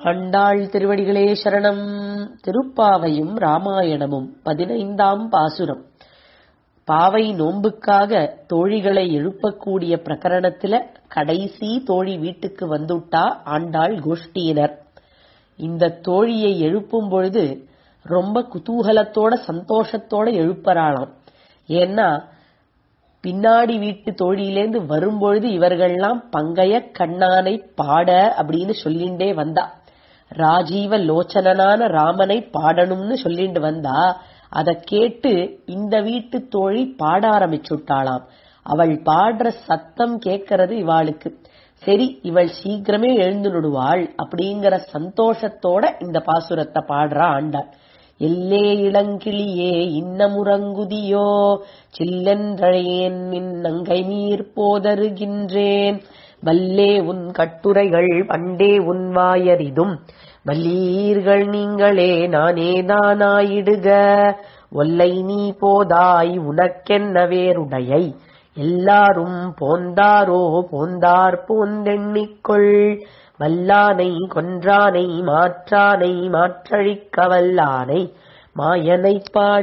ஆண்டாள் திருவடிகளே சரணம் திருப்பாவையும் ராமாயணமும் பதினைந்தாம் பாசுரம் பாவை நோன்புக்காக தோழிகளை எழுப்பக்கூடிய பிரகரணத்துல கடைசி தோழி வீட்டுக்கு வந்துட்டா ஆண்டாள் கோஷ்டியினர் இந்த தோழியை எழுப்பும் பொழுது ரொம்ப குதூகலத்தோட சந்தோஷத்தோட எழுப்பறாளாம் ஏன்னா பின்னாடி வீட்டு தோழியிலேந்து வரும்பொழுது இவர்கள்லாம் பங்கைய கண்ணானை பாட அப்படின்னு சொல்லிண்டே வந்தா ராஜீவ லோச்சனனான ராமனை பாடணும்னு சொல்லிட்டு வந்தா அத கேட்டு இந்த வீட்டு தோழி பாட ஆரம்பிச்சுட்டாளாம் அவள் பாடுற சத்தம் கேட்கறது இவாளுக்கு சரி இவள் சீக்கிரமே எழுந்து நடுவாள் அப்படிங்கிற சந்தோஷத்தோட இந்த பாசுரத்தை பாடுறா ஆண்டாள் எல்லே இளங்கிளியே இன்னமுறங்குதியோ சில்லென்றழையேன் நின் நங்கை நீர் போதருகின்றேன் வல்லே உன் கட்டுரைகள் பண்டே உன் வாயறிதும் வல்லீர்கள் நீங்களே நானேதானாயிடுக ஒல்லை நீ போதாய் உனக்கென்ன வேறுடையை எல்லாரும் போந்தாரோ போந்தார் போந்தெண்ணிக்கொள் வல்லானை கொன்றானை மாற்றானை மாற்றழிக்க வல்லானை மாயனை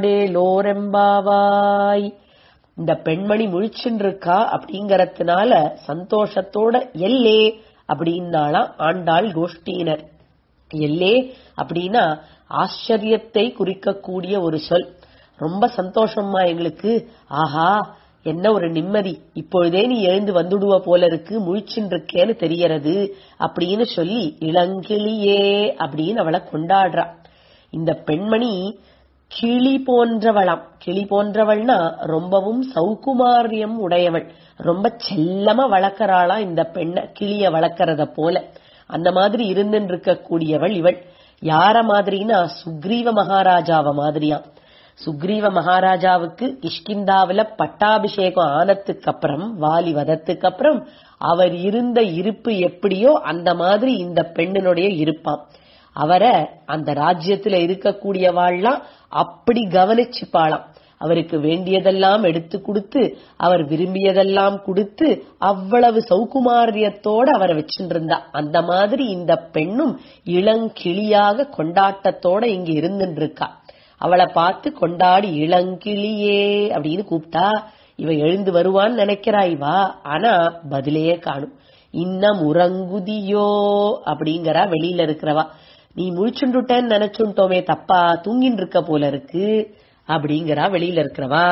பாடேலோரெம்பாவாய் இந்த பெண்மணி முழிச்சுன்னு இருக்கா அப்படிங்கறதுனால சந்தோஷத்தோட எல்லே அப்படின்னாலாம் ஆண்டாள் கோஷ்டியினர் எல்லே அப்படின்னா ஆச்சரியத்தை குறிக்கக்கூடிய ஒரு சொல் ரொம்ப சந்தோஷமா எங்களுக்கு ஆஹா என்ன ஒரு நிம்மதி இப்பொழுதே நீ எழுந்து வந்துடுவ போல இருக்கு முழிச்சுன்னு இருக்கேன்னு தெரியறது அப்படின்னு சொல்லி இளங்கிளியே அப்படின்னு அவளை கொண்டாடுறா இந்த பெண்மணி கிளி போன்றவளாம் கிளி போன்றவள்னா ரொம்பவும் சௌகுமாரியம் உடையவள் ரொம்ப செல்லமா வளர்க்கறாளா இந்த பெண்ண கிளிய வளர்க்கறத போல அந்த மாதிரி இருந்துன்னு இருக்கக்கூடியவள் இவள் யார மாதிரினா சுக்ரீவ மகாராஜாவ மாதிரியாம் சுக்ரீவ மகாராஜாவுக்கு கிஷ்கிந்தாவில பட்டாபிஷேகம் ஆனதுக்கு அப்புறம் வாலி வதத்துக்கு அப்புறம் அவர் இருந்த இருப்பு எப்படியோ அந்த மாதிரி இந்த பெண்ணினுடைய இருப்பாம் அவரை அந்த ராஜ்யத்துல இருக்கக்கூடியவாள்லாம் அப்படி கவனிச்சுப்பாளாம் அவருக்கு வேண்டியதெல்லாம் எடுத்து கொடுத்து அவர் விரும்பியதெல்லாம் கொடுத்து அவ்வளவு சௌகுமாரியத்தோட அவரை வச்சுட்டு இருந்தா அந்த மாதிரி இந்த பெண்ணும் இளங்கிளியாக கொண்டாட்டத்தோட இங்க இருந்துட்டு இருக்கா அவளை பார்த்து கொண்டாடி இளங்கிளியே அப்படின்னு கூப்பிட்டா இவ எழுந்து வருவான்னு நினைக்கிறா இவா ஆனா பதிலையே காணும் இன்னம் உறங்குதியோ அப்படிங்கறா வெளியில இருக்கிறவா நீ முழிச்சுண்டுட்டேன்னு நினைச்சுட்டோமே தப்பா தூங்கின்னு இருக்க போல இருக்கு அப்படிங்கிறா வெளியில இருக்கிறவா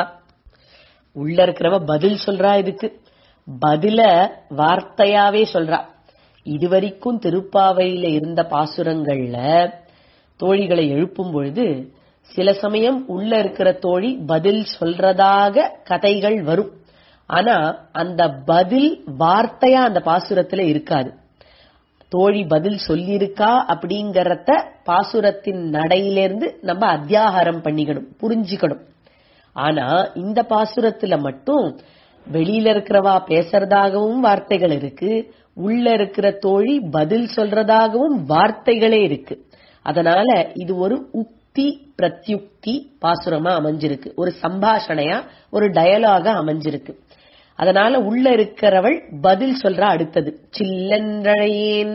உள்ள இருக்கிறவ பதில் சொல்றா இதுக்கு பதில வார்த்தையாவே சொல்றா இதுவரைக்கும் திருப்பாவையில இருந்த பாசுரங்கள்ல தோழிகளை எழுப்பும் பொழுது சில சமயம் உள்ள இருக்கிற தோழி பதில் சொல்றதாக கதைகள் வரும் ஆனா அந்த பதில் வார்த்தையா அந்த பாசுரத்துல இருக்காது தோழி பதில் சொல்லியிருக்கா அப்படிங்கறத பாசுரத்தின் நடையிலிருந்து நம்ம அத்தியாகாரம் பண்ணிக்கணும் புரிஞ்சுக்கணும் ஆனா இந்த பாசுரத்துல மட்டும் வெளியில இருக்கிறவா பேசுறதாகவும் வார்த்தைகள் இருக்கு உள்ள இருக்கிற தோழி பதில் சொல்றதாகவும் வார்த்தைகளே இருக்கு அதனால இது ஒரு உக்தி பிரத்யுக்தி பாசுரமா அமைஞ்சிருக்கு ஒரு சம்பாஷணையா ஒரு டயலாகா அமைஞ்சிருக்கு அதனால உள்ள இருக்கிறவள் பதில் சொல்றா அடுத்தது சில்லன்றழையேன்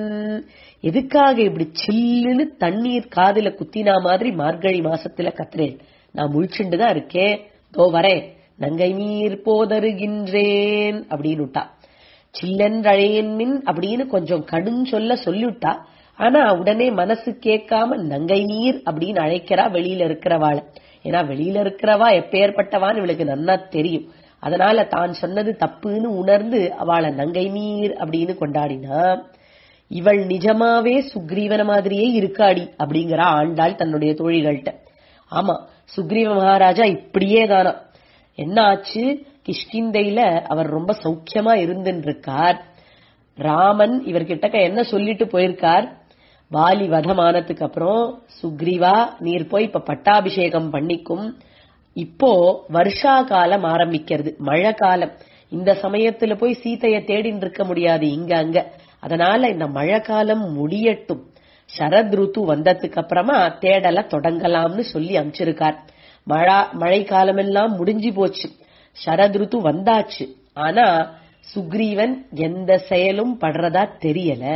எதுக்காக இப்படி சில்லுன்னு தண்ணீர் காதுல குத்தினா மாதிரி மார்கழி மாசத்துல கத்துறேன் நான் முழிச்சுண்டு தான் இருக்கேன் தோ வரேன் நங்கை நீர் போதருகின்றேன் அப்படின்னு விட்டா சில்லன்றழையேன் மின் அப்படின்னு கொஞ்சம் கடும் சொல்ல சொல்லிவிட்டா ஆனா உடனே மனசு கேட்காம நங்கை நீர் அப்படின்னு அழைக்கிறா வெளியில இருக்கிறவாள் ஏன்னா வெளியில இருக்கிறவா எப்பேற்பட்டவான்னு இவளுக்கு நன்னா தெரியும் அதனால தான் சொன்னது தப்புன்னு உணர்ந்து அவளை நங்கை நீர் அப்படின்னு கொண்டாடினா இவள் நிஜமாவே சுக்ரீவன மாதிரியே இருக்காடி அப்படிங்கிறா ஆண்டாள் தன்னுடைய தோழிகள்கிட்ட ஆமா சுக்ரீவ மகாராஜா இப்படியே தானா என்ன ஆச்சு கிஷ்கிந்தையில அவர் ரொம்ப சௌக்கியமா இருந்துன்னு இருக்கார் ராமன் இவர்கிட்ட என்ன சொல்லிட்டு போயிருக்கார் வாலி வதமானதுக்கு அப்புறம் சுக்ரீவா நீர் போய் இப்ப பட்டாபிஷேகம் பண்ணிக்கும் இப்போ வருஷா காலம் ஆரம்பிக்கிறது மழை காலம் இந்த சமயத்துல போய் சீதைய தேடின்னு இருக்க முடியாது இங்க அங்க அதனால இந்த மழை காலம் முடியட்டும் சரத் ருத்து வந்ததுக்கு அப்புறமா தேடல தொடங்கலாம்னு சொல்லி அமைச்சிருக்கார் மழை மழை காலமெல்லாம் முடிஞ்சு போச்சு சரத் ருத்து வந்தாச்சு ஆனா சுக்ரீவன் எந்த செயலும் படுறதா தெரியல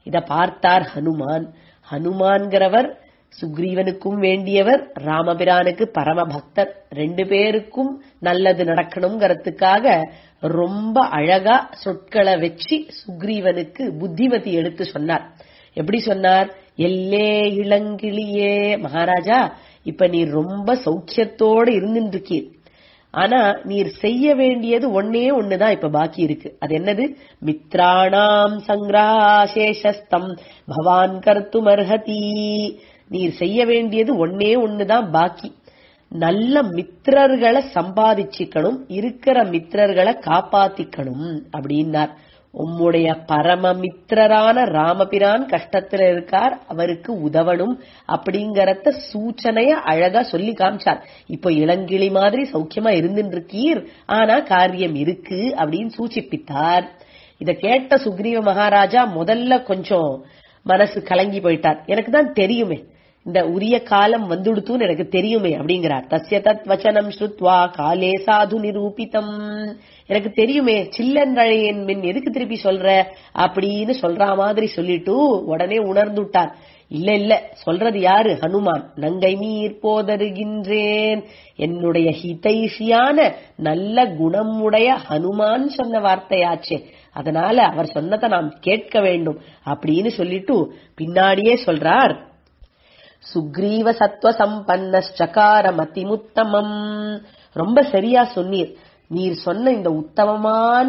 இத பார்த்தார் ஹனுமான் ஹனுமான்கிறவர் சுக்ரீவனுக்கும் வேண்டியவர் ராமபிரானுக்கு பரம பக்தர் ரெண்டு பேருக்கும் நல்லது நடக்கணுங்கிறதுக்காக ரொம்ப அழகா சொற்களை வச்சு சுக்ரீவனுக்கு புத்திமதி எடுத்து சொன்னார் எப்படி சொன்னார் எல்லே இளங்கிளியே மகாராஜா இப்ப நீ ரொம்ப சௌக்கியத்தோட இருந்துட்டு இருக்கீர் ஆனா நீர் செய்ய வேண்டியது ஒன்னே ஒண்ணுதான் இப்ப பாக்கி இருக்கு அது என்னது மித்ராணாம் சங்கிராசேஷஸ்தம் பவான் கர்த்துமர்ஹதி நீர் செய்ய வேண்டியது ஒன்னே ஒண்ணுதான் பாக்கி நல்ல மித்திரர்களை சம்பாதிச்சுக்கணும் இருக்கிற மித்திரர்களை காப்பாத்திக்கணும் அப்படின்னார் உம்முடைய பரம மித்திரரான ராமபிரான் கஷ்டத்துல இருக்கார் அவருக்கு உதவணும் அப்படிங்கறத சூச்சனைய அழகா சொல்லி காமிச்சார் இப்போ இளங்கிளி மாதிரி சௌக்கியமா இருந்துட்டு இருக்கீர் ஆனா காரியம் இருக்கு அப்படின்னு சூச்சிப்பித்தார் இத கேட்ட சுக்ரீவ மகாராஜா முதல்ல கொஞ்சம் மனசு கலங்கி போயிட்டார் எனக்கு தான் தெரியுமே இந்த உரிய காலம் வந்துடுத்துன்னு எனக்கு தெரியுமே அப்படிங்கிறார் தஸ்ய தத் வச்சனம் ஸ்ருத்வா காலே சாது நிரூபிதம் எனக்கு தெரியுமே சில்லன்றழையன் மின் எதுக்கு திருப்பி சொல்ற அப்படின்னு சொல்ற மாதிரி சொல்லிட்டு உடனே உணர்ந்துட்டார் இல்ல இல்ல சொல்றது யாரு ஹனுமான் நங்கை நீர் போதருகின்றேன் என்னுடைய ஹிதைஷியான நல்ல குணமுடைய ஹனுமான் சொன்ன வார்த்தையாச்சே அதனால அவர் சொன்னதை நாம் கேட்க வேண்டும் அப்படின்னு சொல்லிட்டு பின்னாடியே சொல்றார் சுக்ரீவ சத்வ சம்பன்னஸ்சகார மதிமுத்தமம் ரொம்ப சரியா சொன்னீர் நீர் சொன்ன இந்த உத்தமமான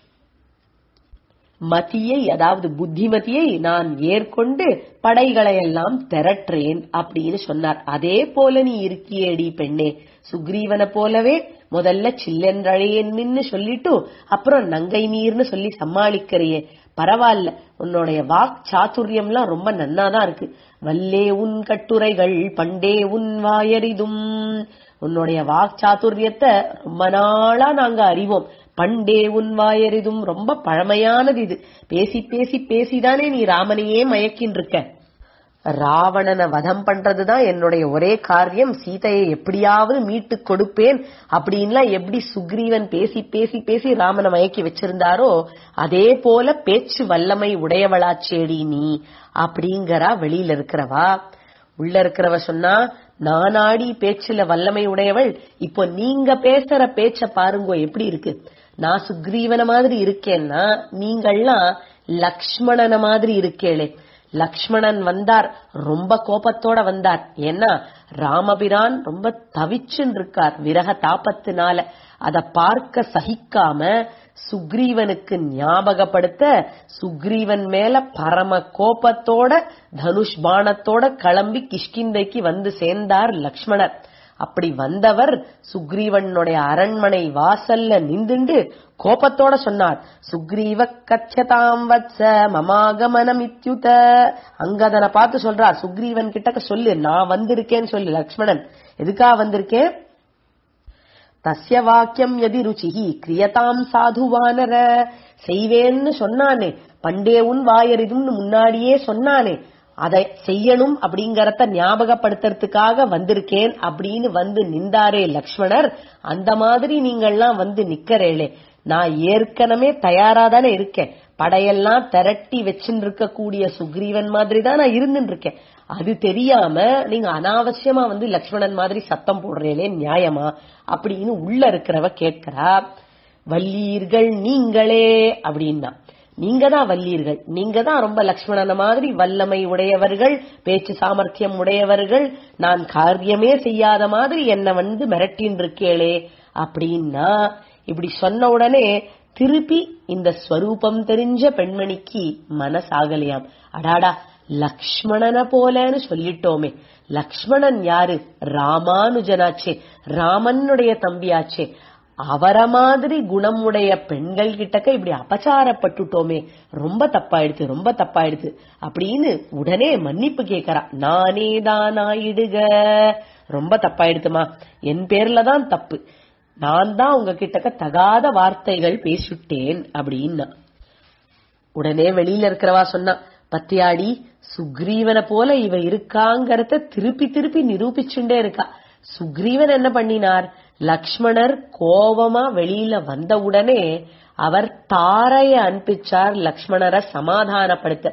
மதியை அதாவது புத்திமதியை நான் ஏற்கொண்டு படைகளை எல்லாம் திரட்டுறேன் அப்படின்னு சொன்னார் அதே போல நீ இருக்கியேடி பெண்ணே சுக்ரீவனை போலவே முதல்ல சில்லென்றழையன்னு சொல்லிட்டு அப்புறம் நங்கை நீர்னு சொல்லி சமாளிக்கிறியே பரவாயில்ல உன்னுடைய வாக் சாத்துரியம்லாம் ரொம்ப நன்னாதான் இருக்கு வல்லே உன் கட்டுரைகள் பண்டே உன் வாயறிதும் உன்னுடைய வாக் சாத்துரியத்தை ரொம்ப நாளா நாங்க அறிவோம் பண்டே உன் வாயறிதும் ரொம்ப பழமையானது இது பேசி பேசி பேசிதானே நீ ராமனையே மயக்கின்னு இருக்க ராவணனை வதம் பண்றதுதான் என்னுடைய ஒரே காரியம் சீதையை எப்படியாவது மீட்டு கொடுப்பேன் அப்படின்லாம் எப்படி சுக்ரீவன் பேசி பேசி பேசி ராமனை மயக்கி வச்சிருந்தாரோ அதே போல பேச்சு வல்லமை உடையவளாச்சேடி நீ அப்படிங்கறா வெளியில இருக்கிறவா உள்ள இருக்கிறவ சொன்னா நானாடி பேச்சுல வல்லமை உடையவள் இப்போ நீங்க பேசுற பேச்ச பாருங்கோ எப்படி இருக்கு நான் சுக்ரீவன மாதிரி இருக்கேன்னா நீங்கள்லாம் லக்ஷ்மணன மாதிரி இருக்கேளே லக்ஷ்மணன் வந்தார் ரொம்ப கோபத்தோட வந்தார் ஏன்னா ராமபிரான் ரொம்ப தவிச்சுன்னு இருக்கார் விரக தாபத்தினால அத பார்க்க சகிக்காம சுக்ரீவனுக்கு ஞாபகப்படுத்த சுக்ரீவன் மேல பரம கோபத்தோட தனுஷ் பாணத்தோட கிளம்பி கிஷ்கிந்தைக்கு வந்து சேர்ந்தார் லக்ஷ்மணர் அப்படி வந்தவர் சுக்ரீவனுடைய அரண்மனை வாசல்ல நின்றுண்டு கோபத்தோட சொன்னார் சுக்ரீவ கச்சதாம் வத்ச மமாகமனம் இத்யுத அங்கதனை பார்த்து சொல்றார் சுக்ரீவன் கிட்டக்க சொல்லு நான் வந்திருக்கேன்னு சொல்லு லக்ஷ்மணன் எதுக்கா வந்திருக்கேன் தஸ்ய வாக்கியம் எதி ருச்சிஹி கிரியதாம் சாதுவானர செய்வேன்னு சொன்னானே பண்டே உன் வாயறிதும்னு முன்னாடியே சொன்னானே அதை செய்யணும் அப்படிங்கறத ஞாபகப்படுத்துறதுக்காக வந்திருக்கேன் அப்படின்னு வந்து நின்றாரே லக்ஷ்மணர் அந்த மாதிரி நீங்கள்லாம் வந்து நிக்கறேளே நான் ஏற்கனவே தயாரா தானே இருக்கேன் படையெல்லாம் திரட்டி வச்சுட்டு இருக்கக்கூடிய சுக்ரீவன் மாதிரி தான் நான் இருந்துட்டு இருக்கேன் அது தெரியாம நீங்க அனாவசியமா வந்து லக்ஷ்மணன் மாதிரி சத்தம் போடுறீங்களே நியாயமா அப்படின்னு உள்ள இருக்கிறவ கேட்கிறா வல்லீர்கள் நீங்களே அப்படின்னா நீங்க தான் வல்லீர்கள் நீங்க தான் ரொம்ப லக்ஷ்மணன மாதிரி வல்லமை உடையவர்கள் பேச்சு சாமர்த்தியம் உடையவர்கள் நான் காரியமே செய்யாத மாதிரி என்ன வந்து மிரட்டின்னு இருக்கேளே அப்படின்னா இப்படி சொன்ன உடனே திருப்பி இந்த ஸ்வரூபம் தெரிஞ்ச பெண்மணிக்கு மனசாகலையாம் அடாடா லக்ஷ்மணன போலன்னு சொல்லிட்டோமே லக்ஷ்மணன் யாரு ராமானுஜனாச்சே ராமனுடைய தம்பியாச்சே அவர மாதிரி குணமுடைய பெண்கள் கிட்டக்க இப்படி அபச்சாரப்பட்டுட்டோமே ரொம்ப தப்பாயிடுச்சு ரொம்ப தப்பாயிடுச்சு அப்படின்னு உடனே மன்னிப்பு கேக்குறா நானே தான் ஆயிடுக ரொம்ப தப்பாயிடுத்துமா என் பேர்ல தான் தப்பு நான் தான் உங்க கிட்டக்க தகாத வார்த்தைகள் பேசிட்டேன் அப்படின்னா உடனே வெளியில இருக்கிறவா சொன்னா பத்தியாடி சுக்ரீவனை போல இவ இருக்காங்கறத திருப்பி திருப்பி நிரூபிச்சுட்டே இருக்கா சுக்ரீவன் என்ன பண்ணினார் லக்ஷ்மணர் கோபமா வெளியில வந்த உடனே அவர் தாரைய அனுப்பிச்சார் லக்ஷ்மணரை சமாதானப்படுத்த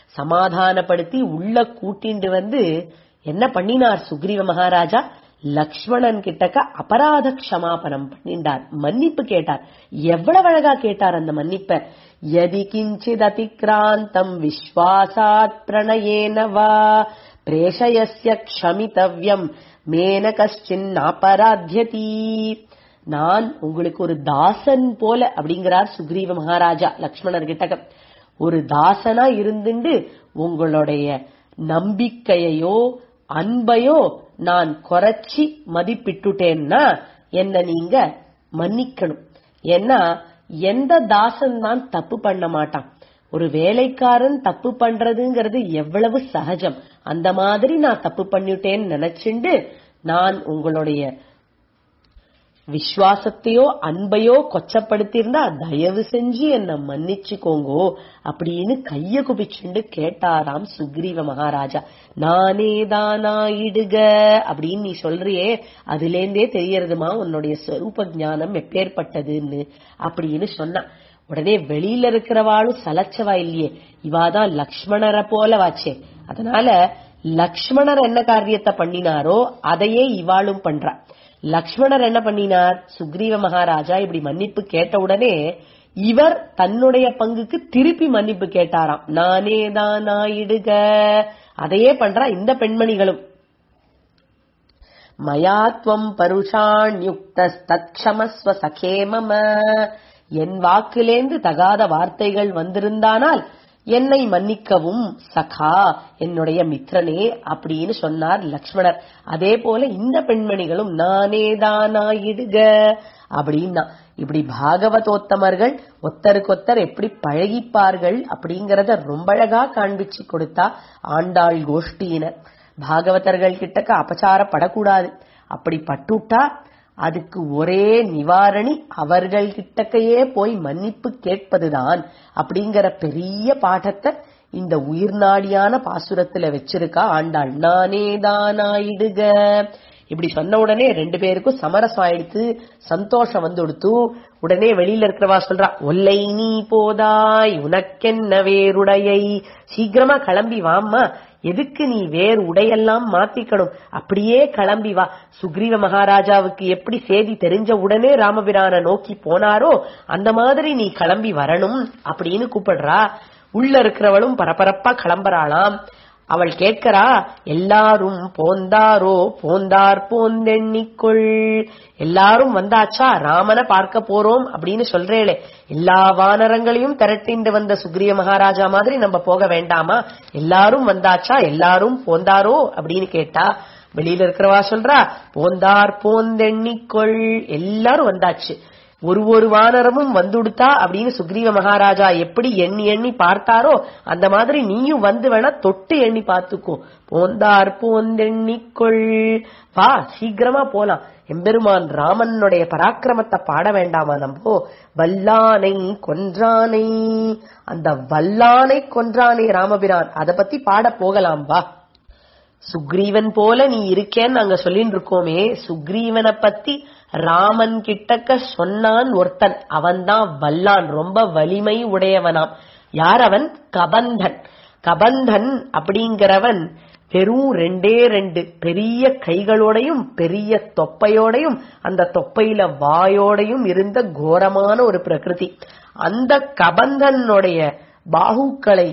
சமாதானப்படுத்தி உள்ள கூட்டிண்டு வந்து என்ன பண்ணினார் சுக்ரீவ மகாராஜா லக்ஷ்மணன் கிட்டக்க அபராத க்ஷமாபனம் பண்ணிண்டார் மன்னிப்பு கேட்டார் எவ்வளவு அழகா கேட்டார் அந்த மன்னிப்ப யதி கிஞ்சித் அதிக்ராந்தம் விஸ்வாசாத் பிரணயேன வா பிரேஷயஸ்ய க்ஷமிதவ்யம் மேன கஷ்டின் அபராத்யதி நான் உங்களுக்கு ஒரு தாசன் போல அப்படிங்கிறார் சுக்ரீவ மகாராஜா லக்ஷ்மணர் கிட்டக்க ஒரு தாசனா இருந்துண்டு உங்களுடைய நம்பிக்கையையோ அன்பையோ நான் குறைச்சி மதிப்பிட்டுட்டேன்னா என்ன நீங்க மன்னிக்கணும் ஏன்னா எந்த தாசன் தான் தப்பு பண்ண மாட்டான் ஒரு வேலைக்காரன் தப்பு பண்றதுங்கிறது எவ்வளவு சகஜம் அந்த மாதிரி நான் தப்பு பண்ணிட்டேன்னு நினைச்சுண்டு நான் உங்களுடைய விசுவாசத்தையோ அன்பையோ கொச்சப்படுத்தியிருந்தா தயவு செஞ்சு என்ன மன்னிச்சுக்கோங்கோ அப்படின்னு கைய குபிச்சுண்டு கேட்டாராம் சுக்ரீவ மகாராஜா நானே தானாயிடுக அப்படின்னு நீ சொல்றியே அதுலேருந்தே தெரியறதுமா உன்னுடைய ஸ்வரூப ஞானம் எப்பேற்பட்டதுன்னு அப்படின்னு சொன்னான் உடனே வெளியில இருக்கிறவாளும் சலச்சவா இல்லையே இவாதான் லக்ஷ்மணரை போல வாச்சே அதனால லக்ஷ்மணர் என்ன காரியத்தை பண்ணினாரோ அதையே இவாளும் பண்றா லக்ஷ்மணர் என்ன பண்ணினார் சுக்ரீவ மகாராஜா இப்படி மன்னிப்பு கேட்ட உடனே இவர் தன்னுடைய பங்குக்கு திருப்பி மன்னிப்பு கேட்டாராம் நானே தான் இடுக அதையே பண்றா இந்த பெண்மணிகளும் மயாத்வம் பருஷாண்யுக்தஸ்தக்ஷமஸ்வ சகே மம என் வாக்கிலேந்து தகாத வார்த்தைகள் வந்திருந்தானால் என்னை மன்னிக்கவும் சகா என்னுடைய மித்ரனே அப்படின்னு சொன்னார் லக்ஷ்மணர் அதே போல இந்த பெண்மணிகளும் நானே தானாயிடுக அப்படின்னா இப்படி பாகவதோத்தமர்கள் ஒத்தருக்கொத்தர் எப்படி பழகிப்பார்கள் அப்படிங்கறத ரொம்ப அழகா காண்பிச்சு கொடுத்தா ஆண்டாள் கோஷ்டியினர் பாகவதர்கள் கிட்டக்க அபச்சாரப்படக்கூடாது அப்படி பட்டுட்டா அதுக்கு ஒரே நிவாரணி அவர்கள் கிட்டக்கையே போய் மன்னிப்பு கேட்பதுதான் அப்படிங்கிற பெரிய பாடத்தை இந்த உயிர்நாடியான பாசுரத்துல வச்சிருக்கா ஆண்டாள் நானே தானாயிடுக இப்படி சொன்ன உடனே ரெண்டு பேருக்கும் சமரசம் ஆயிடுத்து சந்தோஷம் வந்து கொடுத்து உடனே வெளியில இருக்கிறவா சொல்றா ஒல்லை நீ போதாய் உனக்கென்ன வேறுடையை சீக்கிரமா கிளம்பி வாம்மா எதுக்கு நீ வேறு உடையெல்லாம் மாத்திக்கணும் அப்படியே கிளம்பி வா சுக்ரீவ மகாராஜாவுக்கு எப்படி செய்தி தெரிஞ்ச உடனே ராமபிரான நோக்கி போனாரோ அந்த மாதிரி நீ கிளம்பி வரணும் அப்படின்னு கூப்பிடுறா உள்ள இருக்கிறவளும் பரபரப்பா கிளம்புறாளாம் அவள் கேட்கிறா எல்லாரும் போந்தாரோ போந்தார் போந்தெண்ணிக்கொள் எல்லாரும் வந்தாச்சா ராமனை பார்க்க போறோம் அப்படின்னு சொல்றேளே எல்லா வானரங்களையும் திரட்டிண்டு வந்த சுக்ரிய மகாராஜா மாதிரி நம்ம போக வேண்டாமா எல்லாரும் வந்தாச்சா எல்லாரும் போந்தாரோ அப்படின்னு கேட்டா வெளியில இருக்கிறவா சொல்றா போந்தார் போந்தெண்ணிக்கொள் எல்லாரும் வந்தாச்சு ஒரு ஒரு வானரமும் வந்துடுத்தா அப்படின்னு சுக்ரீவ மகாராஜா எப்படி எண்ணி எண்ணி பார்த்தாரோ அந்த மாதிரி நீயும் வந்து வேணா தொட்டு எண்ணி பார்த்துக்கோ போந்தார் போந்தெண்ணிக்கொள் வா சீக்கிரமா போலாம் எம்பெருமான் ராமனுடைய பராக்கிரமத்தை பாட வேண்டாமா நம்போ வல்லானை கொன்றானை அந்த வல்லானை கொன்றானே ராமபிரான் அத பத்தி பாட போகலாம் வா சுக்ரீவன் போல நீ இருக்கேன்னு நாங்க சொல்லிட்டு இருக்கோமே சுக்ரீவனை பத்தி ராமன் கிட்டக்க சொன்னான் ஒருத்தன் அவன்தான் வல்லான் ரொம்ப வலிமை உடையவனாம் யார் அவன் கபந்தன் கபந்தன் அப்படிங்கிறவன் வெறும் ரெண்டே ரெண்டு பெரிய கைகளோடையும் பெரிய தொப்பையோடையும் அந்த தொப்பையில வாயோடையும் இருந்த கோரமான ஒரு பிரகிருதி அந்த கபந்தனுடைய பாகுக்களை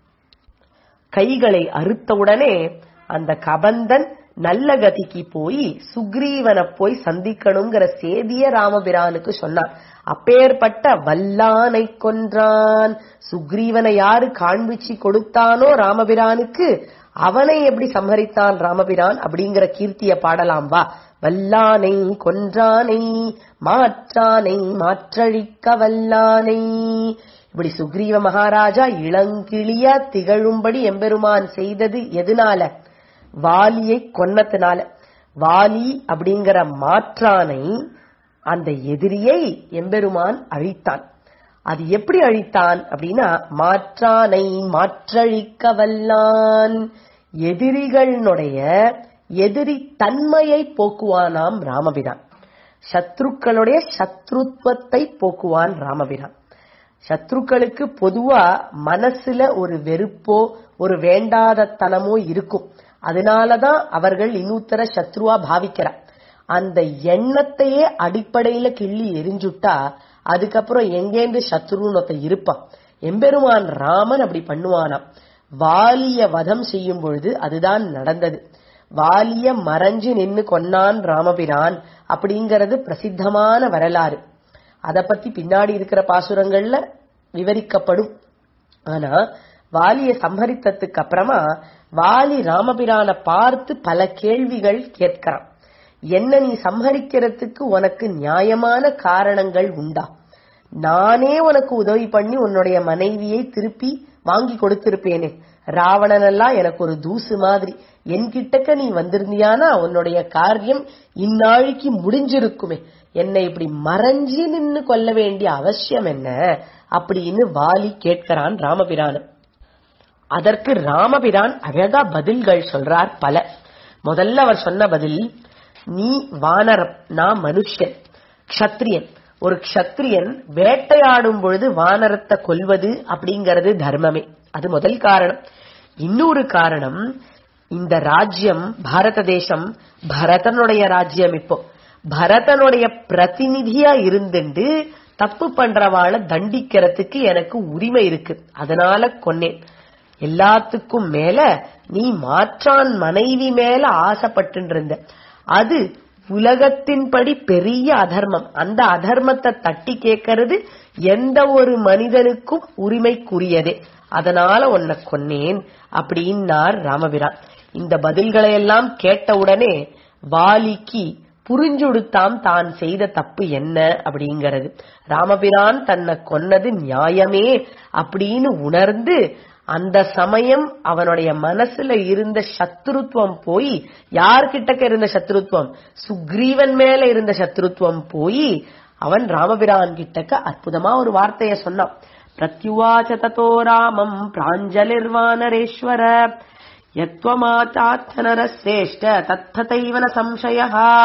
கைகளை அறுத்தவுடனே அந்த கபந்தன் நல்ல கதிக்கு போய் சுக்ரீவனை போய் சந்திக்கணுங்கிற சேதிய ராமபிரானுக்கு சொன்னார் அப்பேற்பட்ட வல்லானை கொன்றான் சுக்ரீவனை யாரு காண்பிச்சு கொடுத்தானோ ராமபிரானுக்கு அவனை எப்படி சம்ஹரித்தான் ராமபிரான் அப்படிங்கிற கீர்த்திய பாடலாம் வா வல்லானை கொன்றானை மாற்றானை மாற்றழிக்க வல்லானை இப்படி சுக்ரீவ மகாராஜா இளங்கிளியா திகழும்படி எம்பெருமான் செய்தது எதனால வாலியை கொன்னத்தினால வாலி அப்படிங்கிற மாற்றானை அந்த எதிரியை எம்பெருமான் அழித்தான் அது எப்படி அழித்தான் அப்படின்னா மாற்றானை மாற்றழிக்க வல்லான் எதிரிகளுடைய எதிரி தன்மையை போக்குவானாம் ராமபிரான் சத்ருக்களுடைய சத்ருத்வத்தை போக்குவான் ராமபிரான் சத்ருக்களுக்கு பொதுவா மனசுல ஒரு வெறுப்போ ஒரு வேண்டாத தனமோ இருக்கும் அதனாலதான் அவர்கள் இன்னொருத்தர சத்ருவா பாவிக்கிறார் அந்த எண்ணத்தையே அடிப்படையில கிள்ளி எரிஞ்சுட்டா அதுக்கப்புறம் எங்கேந்து சத்ருன்னு ஒருத்தன் இருப்பான் எம்பெருமான் ராமன் அப்படி பண்ணுவானாம் வாலிய வதம் செய்யும் பொழுது அதுதான் நடந்தது வாலிய மறைஞ்சு நின்னு கொன்னான் ராமபிரான் அப்படிங்கறது பிரசித்தமான வரலாறு அத பத்தி பின்னாடி இருக்கிற பாசுரங்கள்ல விவரிக்கப்படும் ஆனா வாலிய சம்ஹரித்ததுக்கு அப்புறமா வாலி ராமபிரான பார்த்து பல கேள்விகள் கேட்கிறான் என்ன நீ சம்ஹரிக்கிறதுக்கு உனக்கு நியாயமான காரணங்கள் உண்டா நானே உனக்கு உதவி பண்ணி உன்னுடைய மனைவியை திருப்பி வாங்கி கொடுத்திருப்பேனே ராவணன் எல்லாம் எனக்கு ஒரு தூசு மாதிரி என்கிட்டக்க நீ வந்திருந்தியானா உன்னுடைய காரியம் இந்நாளைக்கு முடிஞ்சிருக்குமே என்னை இப்படி மறைஞ்சு நின்னு கொள்ள வேண்டிய அவசியம் என்ன அப்படின்னு வாலி கேட்கிறான் ராமபிரான் அதற்கு ராமபிரான் அழகா பதில்கள் சொல்றார் பல முதல்ல அவர் சொன்ன பதில் நீ வானரம் நான் மனுஷன் க்ஷத்ரியன் ஒரு க்ஷத்ரியன் வேட்டையாடும் பொழுது வானரத்தை கொல்வது அப்படிங்கிறது தர்மமே அது முதல் காரணம் இன்னொரு காரணம் இந்த ராஜ்யம் பாரத தேசம் பரதனுடைய ராஜ்யம் இப்போ பரதனுடைய பிரதிநிதியா இருந்துண்டு தப்பு பண்றவாளை தண்டிக்கிறதுக்கு எனக்கு உரிமை இருக்கு அதனால கொன்னேன் எல்லாத்துக்கும் மேல நீ மாற்றான் மனைவி மேல ஆசைப்பட்டு இருந்த அது உலகத்தின்படி பெரிய அதர்மம் அந்த அதர்மத்தை தட்டி கேட்கறது எந்த ஒரு மனிதனுக்கும் உரிமைக்குரியதே அதனால உன்னை கொன்னேன் அப்படின்னார் ராமபிரான் இந்த பதில்களை எல்லாம் கேட்ட உடனே வாலிக்கு புரிஞ்சுடுத்தாம் தான் செய்த தப்பு என்ன அப்படிங்கறது ராமபிரான் தன்னை கொன்னது நியாயமே அப்படின்னு உணர்ந்து அந்த சமயம் அவனுடைய மனசுல இருந்த சத்ருத்துவம் போய் யார்கிட்டக்க இருந்த சத்ருத்துவம் சுக்ரீவன் மேல இருந்த சத்ருத்துவம் போய் அவன் ராமபிரான் கிட்டக்க அற்புதமா ஒரு வார்த்தைய சொன்னான் பிரத்யுவாச்ச ததோ ராமம் பிராஞ்சலிர்வானரேஸ்வர யத்வமாச்சாத்தனர சிரேஷ்ட தத்ததைவன சம்சயா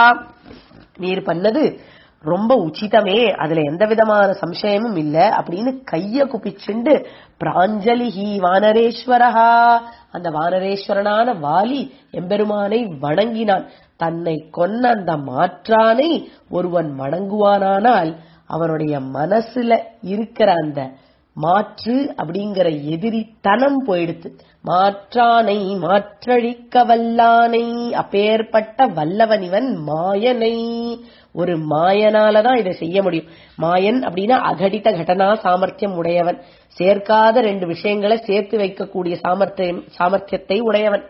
நீர் பண்ணது ரொம்ப உச்சிதமே அதுல எந்த விதமான சம்சயமும் இல்ல அப்படின்னு கைய குப்பிச்சுண்டு பிராஞ்சலிஹி வானரேஸ்வரஹா அந்த வானரேஸ்வரனான வாலி எம்பெருமானை வணங்கினான் தன்னை கொன்ன அந்த மாற்றானை ஒருவன் வணங்குவானானால் அவனுடைய மனசுல இருக்கிற அந்த மாற்று அப்படிங்கிற எதிரித்தனம் போயிடுத்து மாற்றானை மாற்றழிக்க வல்லானை அப்பேற்பட்ட வல்லவன் இவன் மாயனை ஒரு மாயனாலதான் இதை செய்ய முடியும் மாயன் அப்படின்னா அகடித கடனா சாமர்த்தியம் உடையவன் சேர்க்காத ரெண்டு விஷயங்களை சேர்த்து வைக்கக்கூடிய சாமர்த்தியம் சாமர்த்தியத்தை உடையவன்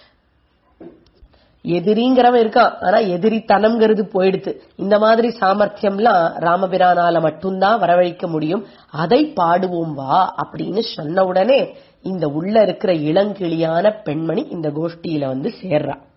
எதிரிங்கிறவன் இருக்கான் ஆனா எதிரித்தனம்ங்கிறது போயிடுத்து இந்த மாதிரி சாமர்த்தியம்லாம் ராமபிரானால மட்டும்தான் வரவழைக்க முடியும் அதை பாடுவோம் வா அப்படின்னு சொன்ன உடனே இந்த உள்ள இருக்கிற இளங்கிளியான பெண்மணி இந்த கோஷ்டியில வந்து சேர்றா